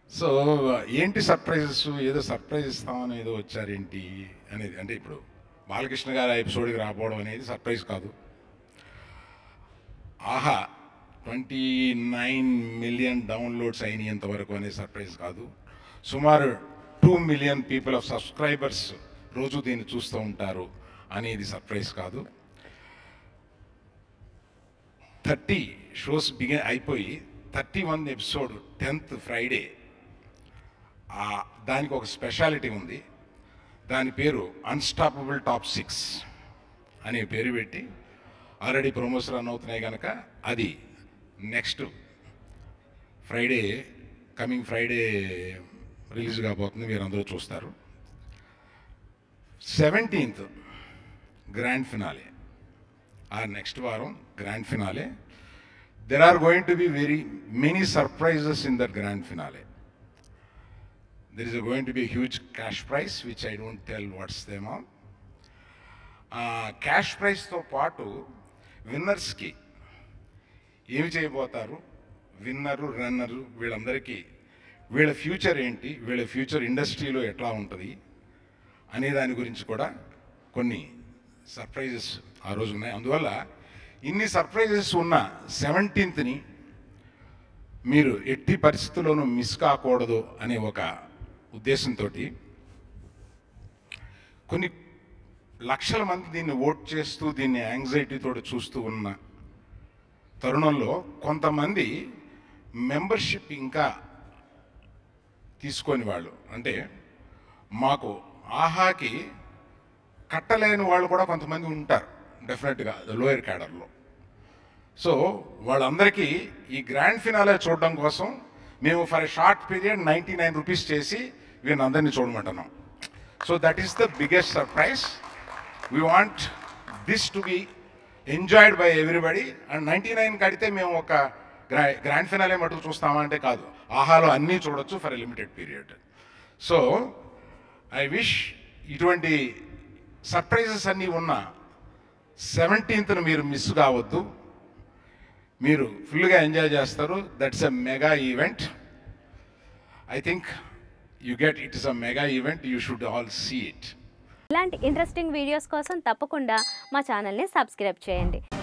so ఏంటి surprises ఏదో surprise ఇస్తామని ఏదో వచ్చారేంటి అనేది అంటే ఇప్పుడు బాలకృష్ణ గారి ఎపిసోడ్కి రాకపోవడం అనేది సర్ప్రైజ్ కాదు ఆహా ట్వంటీ నైన్ మిలియన్ డౌన్లోడ్స్ అయినంత వరకు అనేది సర్ప్రైజ్ కాదు సుమారు two million people of subscribers రోజు దీన్ని చూస్తూ ఉంటారు అనేది సర్ప్రైజ్ కాదు థర్టీ షోస్ బిగిన్ అయిపోయి thirty one episode tenth Friday దానికి ఒక స్పెషాలిటీ ఉంది దాని పేరు అన్స్టాపబుల్ టాప్ సిక్స్ అనే పేరు పెట్టి ఆల్రెడీ ప్రమోస్ రన్ అవుతున్నాయి కనుక అది next Friday coming Friday release కాబోతుంది మీరు అందరూ చూస్తారు సెవెంటీన్త్ గ్రాండ్ ఫినాలే ఆ నెక్స్ట్ వారం grand finale there are going to be very many surprises in that grand finale there is going to be huge cash price which I don't tell what's them on cash ప్రైస్తో పాటు విన్నర్స్కి ఏమి చేయబోతారు విన్నరు runner వీళ్ళందరికీ వీళ్ళ future ఏంటి వీళ్ళ future ఇండస్ట్రీలో ఎట్లా ఉంటుంది అనే దాని గురించి కూడా కొన్ని సర్ప్రైజెస్ ఆ రోజు ఉన్నాయి అందువల్ల ఇన్ని సర్ప్రైజెస్ ఉన్న సెవెంటీన్త్ని మీరు ఎట్టి పరిస్థితుల్లోనూ మిస్ కాకూడదు అనే ఒక ఉద్దేశంతో కొన్ని లక్షల మంది దీన్ని ఓట్ చేస్తూ దీన్ని యాంగ్జైటీతో చూస్తూ ఉన్న తరుణంలో కొంతమంది మెంబర్షిప్ ఇంకా తీసుకొని వాళ్ళు అంటే మాకు ఆహాకి కట్టలేని వాళ్ళు కూడా కొంతమంది ఉంటారు డెఫినెట్గా లోయర్ క్యాడర్లో సో వాళ్ళందరికీ ఈ గ్రాండ్ ఫినాలే చూడడం కోసం మేము for a short period ninety nine rupees చేసి వీళ్ళందరినీ చూడమంటున్నాం so that is the biggest surprise we want this to be enjoyed by everybody and ninety nine కడితే మేము ఒక గ్రా గ్రాండ్ ఫినాలే మటుకు చూస్తామా అంటే కాదు ఆహాలో అన్నీ చూడొచ్చు for a limited period so I wish ఇటువంటి సర్ప్రైజెస్ అన్నీ ఉన్న సెవెంటీన్త్ను మీరు మిస్ కావద్దు మీరు ఫుల్గా ఎంజాయ్ చేస్తారు that's a mega event I think you get it is a mega event you should all see it ఇలాంటి ఇంట్రెస్టింగ్ వీడియోస్ కోసం తప్పకుండా మా ఛానల్ని సబ్స్క్రైబ్ చేయండి